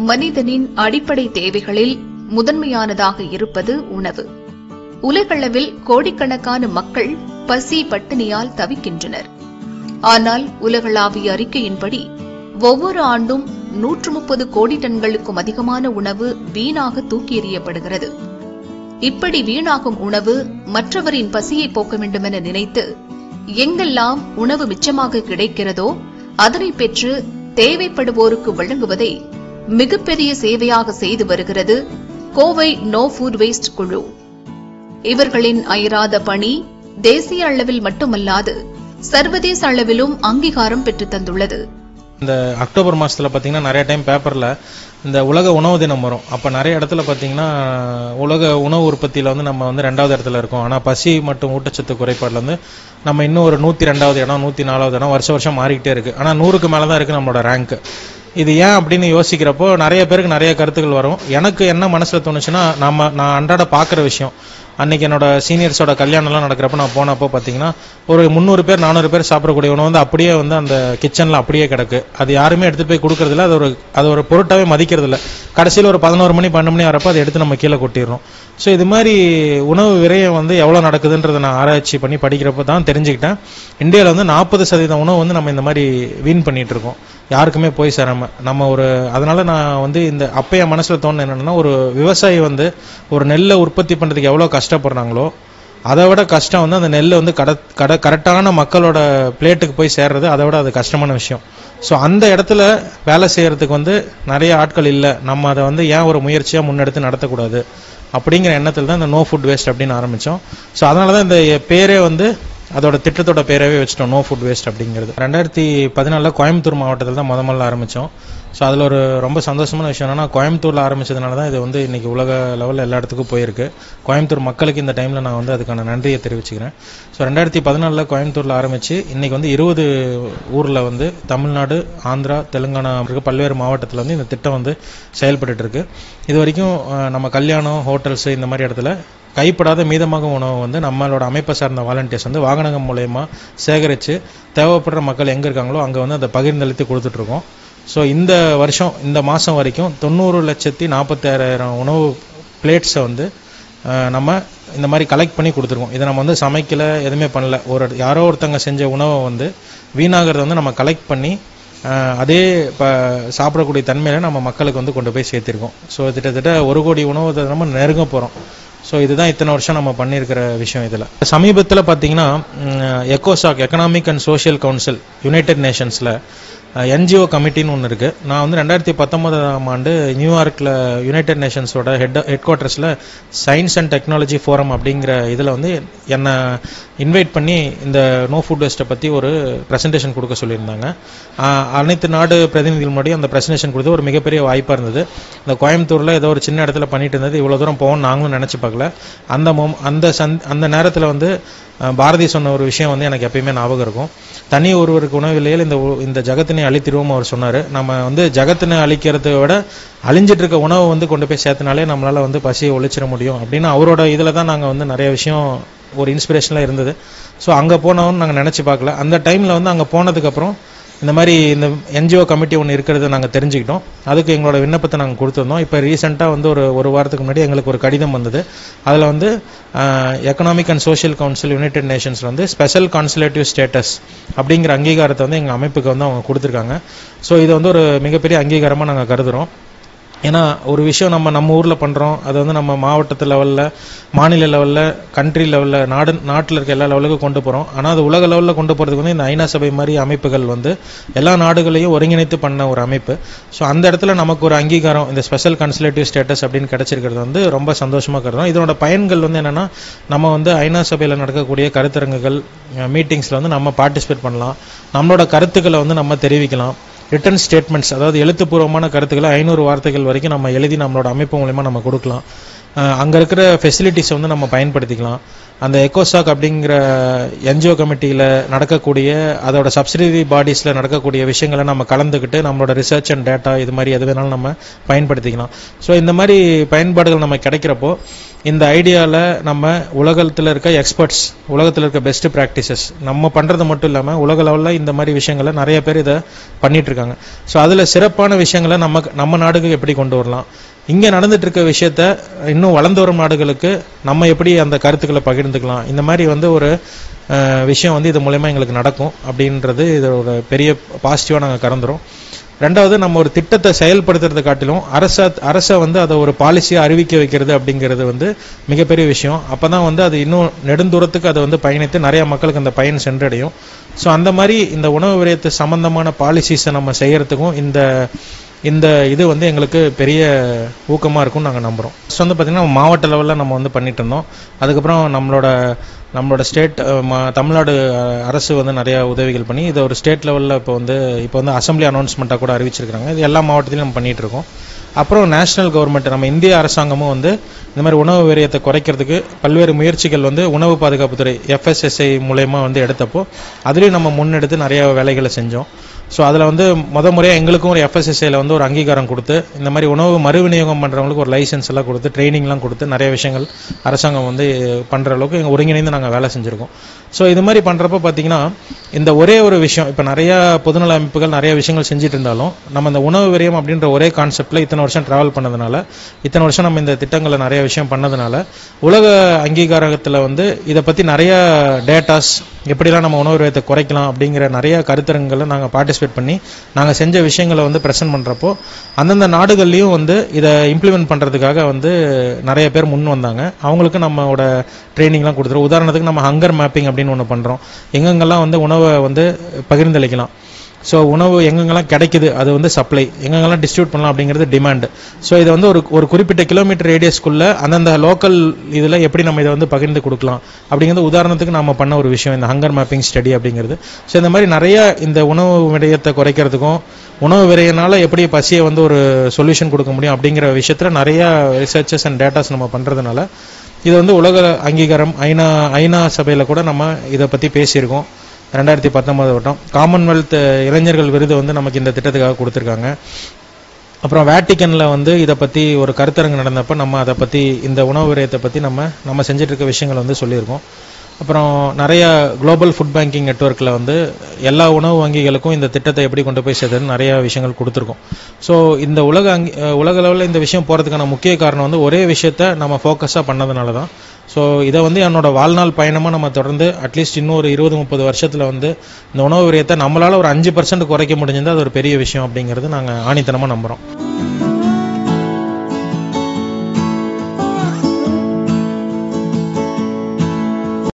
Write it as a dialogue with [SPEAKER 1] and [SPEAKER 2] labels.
[SPEAKER 1] மனிதனின் அடிப்படை தேவைகளில் முதன்மையானதாக இருப்பது உணவு உலகளவில் கோடிக்கணக்கான மக்கள் பசி பட்டினியால் தவிக்கின்றனர் ஆனால் உலகளாவிய அறிக்கையின்படி ஒவ்வொரு ஆண்டும் நூற்று முப்பது கோடி டன்களுக்கும் அதிகமான உணவு வீணாக தூக்கி எறியப்படுகிறது இப்படி வீணாகும் உணவு மற்றவரின் பசியை போக்க வேண்டுமென நினைத்து எங்கெல்லாம் உணவு மிச்சமாக கிடைக்கிறதோ அதனை பெற்று தேவைப்படுவோருக்கு வழங்குவதை மிகப்பெரிய சேவையாக செய்து வருகிறது கோவை நோ ஃபுட் வேஸ்ட் குழு இவர்களின் அயராத பணி தேசிய அளவில் மட்டுமல்லாது சர்வதேச அளவிலும் அங்கீகாரம் பெற்றுத் தந்துள்ளது
[SPEAKER 2] இந்த அக்டோபர் மாசத்துல பாத்தீங்கன்னா நிறைய டைம் பேப்பர்ல இந்த உலக உணவு தினம் வரும் அப்ப நிறைய இடத்துல பாத்தீங்கன்னா உலக உணவு உற்பத்தியில வந்து நம்ம வந்து ரெண்டாவது இடத்துல இருக்கோம் ஆனா பசி மற்றும் ஊட்டச்சத்து குறைபாடுல வந்து நம்ம இன்னும் ஒரு நூத்தி ரெண்டாவது இடம் நூத்தி நாலாவது இடம் வருஷம் வருஷம் மாறிக்கிட்டே இருக்கு ஆனா நூறுக்கு மேலதான் இருக்கு நம்மளோட ரேங்க் இது ஏன் அப்படின்னு யோசிக்கிறப்போ நிறைய பேருக்கு நிறைய கருத்துக்கள் வரும் எனக்கு என்ன மனசுல தோணுச்சுன்னா நம்ம நான் அன்றாட பாக்குற விஷயம் அன்னைக்கு என்னோட சீனியர்ஸோட கல்யாணம்லாம் நடக்கிறப்ப நான் போனப்போ பார்த்தீங்கன்னா ஒரு முந்நூறு பேர் நானூறு பேர் சாப்பிடக்கூடிய உணவு வந்து அப்படியே வந்து அந்த கிச்சனில் அப்படியே கிடக்கு அது யாருமே எடுத்து போய் கொடுக்கறதில்ல அது ஒரு அது ஒரு பொருட்டாவே மதிக்கிறது இல்ல கடைசியில் ஒரு பதினோரு மணி பன்னெண்டு மணி வரப்போ அதை எடுத்து நம்ம கீழே கொட்டிடுறோம் ஸோ இது மாதிரி உணவு விரயம் வந்து எவ்வளோ நடக்குதுன்றதை நான் ஆராய்ச்சி பண்ணி படிக்கிறப்ப தான் தெரிஞ்சுக்கிட்டேன் இந்தியாவில் வந்து நாற்பது சதவீதம் உணவு வந்து நம்ம இந்த மாதிரி வீண் பண்ணிட்டு இருக்கோம் யாருக்குமே போய் சேராம நம்ம ஒரு அதனால நான் வந்து இந்த அப்ப என் மனசுல தோணுன என்னன்னா ஒரு விவசாயி வந்து ஒரு நெல்லை உற்பத்தி பண்றதுக்கு எவ்வளவு கஷ்டப்படுறாங்களோ அதை விட கஷ்டம் வந்து அந்த நெல்லை வந்து கட கட கரெக்டான மக்களோட பிளேட்டுக்கு போய் சேர்றது அதை விட அது கஷ்டமான விஷயம் ஸோ அந்த இடத்துல வேலை செய்யறதுக்கு வந்து நிறைய ஆட்கள் இல்லை நம்ம அதை வந்து ஏன் ஒரு முயற்சியா முன்னெடுத்து நடத்தக்கூடாது அப்படிங்கிற எண்ணத்தில் தான் இந்த நோ ஃபுட் வேஸ்ட் அப்படின்னு ஆரம்பிச்சோம் ஸோ அதனால தான் இந்த பேரே வந்து அதோட திட்டத்தோட பேரவே வச்சுட்டோம் நோ ஃபுட் வேஸ்ட் அப்படிங்கிறது ரெண்டாயிரத்தி பதினாலுல கோயம்புத்தூர் மாவட்டத்தில் தான் முத முதல்ல ஆரம்பிச்சோம் ஸோ அதில் ஒரு ரொம்ப சந்தோஷமான விஷயம் என்னன்னா கோயம்புத்தூர்ல ஆரம்பிச்சதுனால தான் இது வந்து இன்னைக்கு உலக லெவலில் எல்லா இடத்துக்கும் போயிருக்கு கோயம்புத்தூர் மக்களுக்கு இந்த டைம்ல நான் வந்து அதுக்கான நன்றியை தெரிவிச்சுக்கிறேன் ஸோ ரெண்டாயிரத்தி பதினாலில் கோயம்புத்தூர்ல ஆரம்பிச்சு இன்னைக்கு வந்து இருபது ஊர்ல வந்து தமிழ்நாடு ஆந்திரா தெலுங்கானா இருக்கு பல்வேறு மாவட்டத்தில் வந்து இந்த திட்டம் வந்து செயல்பட்டு இருக்கு இது வரைக்கும் அஹ், நம்ம கல்யாணம் ஹோட்டல்ஸ் இந்த மாதிரி இடத்துல கைப்படாத மீதமாகும் உணவு வந்து நம்மளோட அமைப்பை சார்ந்த வாலண்டியர்ஸ் வந்து வாகனங்கள் மூலயமா சேகரித்து தேவைப்படுற மக்கள் எங்கே இருக்காங்களோ அங்கே வந்து அதை பகிர்ந்தளித்து கொடுத்துட்டு இருக்கோம் ஸோ இந்த வருஷம் இந்த மாதம் வரைக்கும் தொண்ணூறு லட்சத்தி நாற்பத்தாயிரம் உணவு பிளேட்ஸை வந்து அஹ், நம்ம இந்த மாதிரி கலெக்ட் பண்ணி கொடுத்துருக்கோம் இதை நம்ம வந்து சமைக்கல எதுவுமே பண்ணல ஒரு யாரோ ஒருத்தங்க செஞ்ச உணவை வந்து வீணாகிறத வந்து நம்ம கலெக்ட் பண்ணி அஹ், அதே இப்போ சாப்பிடக்கூடிய தன்மையில நம்ம மக்களுக்கு வந்து கொண்டு போய் சேர்த்திருக்கோம் ஸோ கிட்டத்தட்ட ஒரு கோடி உணவு நம்ம நெருங்க போகிறோம் ஸோ இதுதான் இத்தனை வருஷம் நம்ம பண்ணியிருக்கிற விஷயம் இதில் சமீபத்தில் பார்த்தீங்கன்னா எக்கோசாக் economic and social council United நேஷன்ஸில் என்ஜிஓ கமிட்டின்னு ஒன்று இருக்கு நான் வந்து ரெண்டாயிரத்தி பத்தொன்பதாம் ஆண்டு நியூயார்க்கில் யுனைடெட் நேஷன்ஸோட ஹெட் ஹெட் குவார்ட்டர்ஸில் சயின்ஸ் அண்ட் டெக்னாலஜி ஃபோரம் அப்படிங்கிற இதில் வந்து என்னை இன்வைட் பண்ணி இந்த நோ ஃபுட் வேஸ்ட்டை பற்றி ஒரு ப்ரெசன்டேஷன் கொடுக்க சொல்லியிருந்தாங்க ஆஹ் அனைத்து நாடு பிரதிநிதிகள் முன்னாடி அந்த ப்ரெசன்டேஷன் கொடுத்து ஒரு மிகப்பெரிய வாய்ப்பாக இருந்தது இந்த கோயம்புத்தூரில் ஏதோ ஒரு சின்ன இடத்துல பண்ணிட்டு இருந்தது இவ்வளோ தூரம் போவோம்னு நாங்களும் நினச்சி பார்க்கல அந்த மொம் அந்த சந் அந்த நேரத்தில் வந்து அஹ், பாரதி சொன்ன ஒரு விஷயம் வந்து எனக்கு எப்பயுமே ஞாபகம் இருக்கும் தனி ஒருவருக்கு உணவில்லையில் இந்த உ- இந்த ஜகத்தினை அழித்திருவோம் அவர் சொன்னாரு நம்ம வந்து ஜகத்தினை அழிக்கிறதை விட அழிஞ்சிட்டு இருக்க உணவை வந்து கொண்டு போய் சேர்த்தனாலே நம்மளால வந்து பசியை ஒழிச்சிட முடியும் அப்படின்னு அவரோட இதுல தான் நாங்க வந்து நிறைய விஷயம் ஒரு இன்ஸ்பிரேஷனாக இருந்தது ஸோ அங்கே போனோம்னு நாங்கள் நினச்சி பார்க்கல அந்த டைமில் வந்து அங்கே போனதுக்கப்புறம் இந்த மாதிரி இந்த என்ஜிஓ கமிட்டி ஒன்று இருக்கிறத நாங்கள் தெரிஞ்சுக்கிட்டோம் அதுக்கு எங்களோட விண்ணப்பத்தை நாங்கள் கொடுத்துருந்தோம் இப்போ ரீசெண்டாக வந்து ஒரு ஒரு வாரத்துக்கு முன்னாடி எங்களுக்கு ஒரு கடிதம் வந்தது அதில் வந்து economic and social council United Nations வந்து ஸ்பெஷல் கான்சுலேட்டிவ் ஸ்டேட்டஸ் அப்படிங்கிற அங்கீகாரத்தை வந்து எங்கள் அமைப்புக்கு வந்து அவங்க கொடுத்துருக்காங்க ஸோ இது வந்து ஒரு மிகப்பெரிய அங்கீகாரமாக நாங்கள் கருதுகிறோம் ஏன்னா ஒரு விஷயம் நம்ம நம்ம ஊர்ல பண்றோம் அது வந்து நம்ம மாவட்டத்து லெவல்ல மாநில லெவல்ல கண்ட்ரி லெவல்ல நாடு நாட்டில் இருக்க எல்லா லெவலுக்கும் கொண்டு போறோம் ஆனா அது உலக லெவல்ல கொண்டு போறதுக்கு வந்து இந்த ஐநா சபை மாதிரி அமைப்புகள் வந்து எல்லா நாடுகளையும் ஒருங்கிணைத்து பண்ண ஒரு அமைப்பு ஸோ அந்த இடத்துல நமக்கு ஒரு அங்கீகாரம் இந்த ஸ்பெஷல் கன்சுலேட்டிவ் ஸ்டேட்டஸ் அப்படின்னு கிடைச்சிருக்கிறது வந்து ரொம்ப சந்தோஷமா கருதும் இதனோட பயன்கள் வந்து என்னன்னா நம்ம வந்து ஐநா சபையில நடக்கக்கூடிய கருத்தரங்குகள் மீட்டிங்ஸ்ல வந்து நம்ம பார்ட்டிசிபேட் பண்ணலாம் நம்மளோட கருத்துக்களை வந்து நம்ம தெரிவிக்கலாம் ரிட்டன் ஸ்டேட்மெண்ட்ஸ் அதாவது எழுத்துப்பூர்வமான கருத்துக்களை ஐநூறு வார்த்தைகள் வரைக்கும் நம்ம எழுதி நம்மளோட அமைப்பு மூலயமா நம்ம கொடுக்கலாம் அஹ் அங்க இருக்கிற ஃபெசிலிட்டிஸ் வந்து நம்ம பயன்படுத்திக்கலாம் அந்த எக்கோசாக் அப்படிங்கிற என்ஜிஓ கமிட்டியில் நடக்கக்கூடிய அதோட சப்சிடரி பாடிஸில் நடக்கக்கூடிய விஷயங்களை நம்ம கலந்துக்கிட்டு நம்மளோட ரிசர்ச் அண்ட் டேட்டா இது மாதிரி எது வேணாலும் நம்ம பயன்படுத்திக்கலாம் ஸோ இந்த மாதிரி பயன்பாடுகள் நம்ம கிடைக்கிறப்போ இந்த ஐடியாவில் நம்ம உலகத்தில் இருக்க எக்ஸ்பர்ட்ஸ் உலகத்தில் இருக்க பெஸ்ட் ப்ராக்டிசஸ் நம்ம பண்ணுறது மட்டும் இல்லாமல் உலக லெவலில் இந்த மாதிரி விஷயங்களை நிறைய பேர் இதை பண்ணிட்டு இருக்காங்க ஸோ அதில் சிறப்பான விஷயங்களை நம்ம நம்ம நாடுக்கு எப்படி கொண்டு வரலாம் இங்கே நடந்துட்டு இருக்க விஷயத்த இன்னும் வளர்ந்து வரும் நாடுகளுக்கு நம்ம எப்படி அந்த கருத்துக்களை பகிர்ந்துக்கலாம் இந்த மாதிரி வந்து ஒரு அஹ், விஷயம் வந்து இது மூலயமா எங்களுக்கு நடக்கும் அப்படின்றது இதோட பெரிய பாசிட்டிவாக நாங்கள் கறந்துரும் ரெண்டாவது நம்ம ஒரு திட்டத்தை செயல்படுத்துறதை காட்டிலும் அரச அரசை வந்து அதை ஒரு பாலிசியை அறிவிக்க வைக்கிறது அப்படிங்கிறது வந்து மிகப்பெரிய விஷயம் அப்பதான் வந்து அது இன்னும் நெடுந்தூரத்துக்கு அதை வந்து பயணித்து நிறைய மக்களுக்கு அந்த பயன் சென்றடையும் ஸோ அந்த மாதிரி இந்த உணவு விரயத்து சம்பந்தமான பாலிசிஸை நம்ம செய்யறதுக்கும் இந்த இந்த இது வந்து எங்களுக்கு பெரிய ஊக்கமா இருக்கும்னு நாங்கள் நம்புறோம் ஸோ வந்து பார்த்தீங்கன்னா மாவட்ட லெவலில் நம்ம வந்து பண்ணிட்டு இருந்தோம் அதுக்கப்புறம் நம்மளோட நம்மளோட ஸ்டேட் தமிழ்நாடு அஹ், அரசு வந்து நிறைய உதவிகள் பண்ணி இதை ஒரு ஸ்டேட் லெவலில் இப்போ வந்து இப்போ வந்து அசம்பிளி அனௌன்ஸ்மெண்ட்டாக கூட அறிவிச்சிருக்காங்க இது எல்லா மாவட்டத்திலும் நம்ம பண்ணிட்டு இருக்கோம் அப்புறம் நேஷனல் கவர்மெண்ட் நம்ம இந்திய அரசாங்கமும் வந்து இந்த மாதிரி உணவு விரயத்தை குறைக்கிறதுக்கு பல்வேறு முயற்சிகள் வந்து உணவு பாதுகாப்புத்துறை எஃப்எஸ்எஸ்ஐ மூலயமா வந்து எடுத்தப்போ அதுலேயும் நம்ம முன்னெடுத்து நிறைய வேலைகளை செஞ்சோம் ஸோ அதில் வந்து முத முறையாக எங்களுக்கும் ஒரு எஃப்எஸ்எஸ்ஐயில் வந்து ஒரு அங்கீகாரம் கொடுத்து இந்த மாதிரி உணவு மறுவிநியோகம் பண்ணுறவங்களுக்கு ஒரு லைசன்ஸ் எல்லாம் கொடுத்து ட்ரைனிங்லாம் கொடுத்து நிறைய விஷயங்கள் அரசாங்கம் வந்து பண்ணுற அளவுக்கு எங்கள் ஒருங்கிணைந்து நாங்கள் வேலை செஞ்சுருக்கோம் ஸோ இது மாதிரி பண்ணுறப்ப பார்த்தீங்கன்னா இந்த ஒரே ஒரு விஷயம் இப்போ நிறைய பொதுநல அமைப்புகள் நிறைய விஷயங்கள் செஞ்சுட்டு இருந்தாலும் நம்ம இந்த உணவு விரயம் அப்படின்ற ஒரே கான்செப்ட்ல இத்தனை வருஷம் டிராவல் பண்ணதுனால இத்தனை வருஷம் நம்ம இந்த திட்டங்களை நிறைய விஷயம் பண்ணதுனால உலக அங்கீகாரத்தில் வந்து இதை பற்றி நிறைய டேட்டாஸ் எப்படிலாம் நம்ம உணவு விரயத்தை குறைக்கலாம் அப்படிங்கிற நிறைய கருத்தரங்களை நாங்கள் பார்ட்டிசிபேட் பண்ணி நாங்கள் செஞ்ச விஷயங்களை வந்து ப்ரெசென்ட் பண்ணுறப்போ அந்தந்த நாடுகள்லையும் வந்து இதை இம்ப்ளிமெண்ட் பண்ணுறதுக்காக வந்து நிறைய பேர் முன் வந்தாங்க அவங்களுக்கு நம்மளோட ட்ரைனிங்லாம் கொடுத்துருவோம் உதாரணத்துக்கு நம்ம ஹங்கர் மேப்பிங் அப்படின்னு ஒன்று பண்ணுறோம் எங்கெங்கெல்லாம் வந்து உணவை வந்து பகிர்ந்தளிக்கலாம் ஸோ உணவு எங்கெங்கெல்லாம் கிடைக்குது அது வந்து சப்ளை எங்கெங்கெல்லாம் டிஸ்ட்ரிபியூட் பண்ணலாம் அப்படிங்கிறது டிமாண்ட் ஸோ இதை வந்து ஒரு ஒரு குறிப்பிட்ட கிலோமீட்டர் ரேடியஸ்க்குள்ள அந்தந்த லோக்கல் இதில் எப்படி நம்ம இதை வந்து பகிர்ந்து கொடுக்கலாம் அப்படிங்கிறது உதாரணத்துக்கு நம்ம பண்ண ஒரு விஷயம் இந்த ஹங்கர் மேப்பிங் ஸ்டடி அப்படிங்கிறது ஸோ இந்த மாதிரி நிறைய இந்த உணவு விடயத்தை குறைக்கிறதுக்கும் உணவு விரையினால எப்படி பசியை வந்து ஒரு சொல்யூஷன் கொடுக்க முடியும் அப்படிங்கிற விஷயத்துல நிறைய ரிசர்ச்சஸ் அண்ட் டேட்டாஸ் நம்ம பண்றதுனால இது வந்து உலக அங்கீகாரம் ஐநா ஐநா சபையில கூட நம்ம இதை பத்தி பேசியிருக்கோம் ரெண்டாயிரத்தி பத்தொன்பது வட்டம் காமன்வெல்த் இளைஞர்கள் விருது வந்து நமக்கு இந்த திட்டத்துக்காக கொடுத்துருக்காங்க அப்புறம் வேட்டிக்கன்ல வந்து இதை பத்தி ஒரு கருத்தரங்கு நடந்தப்ப நம்ம அதை பத்தி இந்த உணவு விரயத்தை பத்தி நம்ம நம்ம செஞ்சுட்டு இருக்க விஷயங்கள் வந்து சொல்லியிருக்கோம் அப்புறம் நிறைய குளோபல் ஃபுட் பேங்கிங் நெட்வொர்க்ல வந்து எல்லா உணவு வங்கிகளுக்கும் இந்த திட்டத்தை எப்படி கொண்டு போய் சேர்த்துன்னு நிறைய விஷயங்கள் கொடுத்துருக்கோம் ஸோ இந்த உலக அங்கி அஹ் உலக லெவலில் இந்த விஷயம் போறதுக்கான முக்கிய காரணம் வந்து ஒரே விஷயத்த நம்ம ஃபோக்கஸாக பண்ணதுனால தான் ஸோ இதை வந்து என்னோட வாழ்நாள் பயணமாக நம்ம தொடர்ந்து அட்லீஸ்ட் இன்னும் ஒரு இருபது முப்பது வருஷத்தில் வந்து இந்த உணவு விரயத்தை நம்மளால ஒரு அஞ்சு பர்சன்ட் குறைக்க முடிஞ்சிருந்தா அது ஒரு பெரிய விஷயம் அப்படிங்கிறது நாங்கள் ஆணித்தனமாக நம்புகிறோம்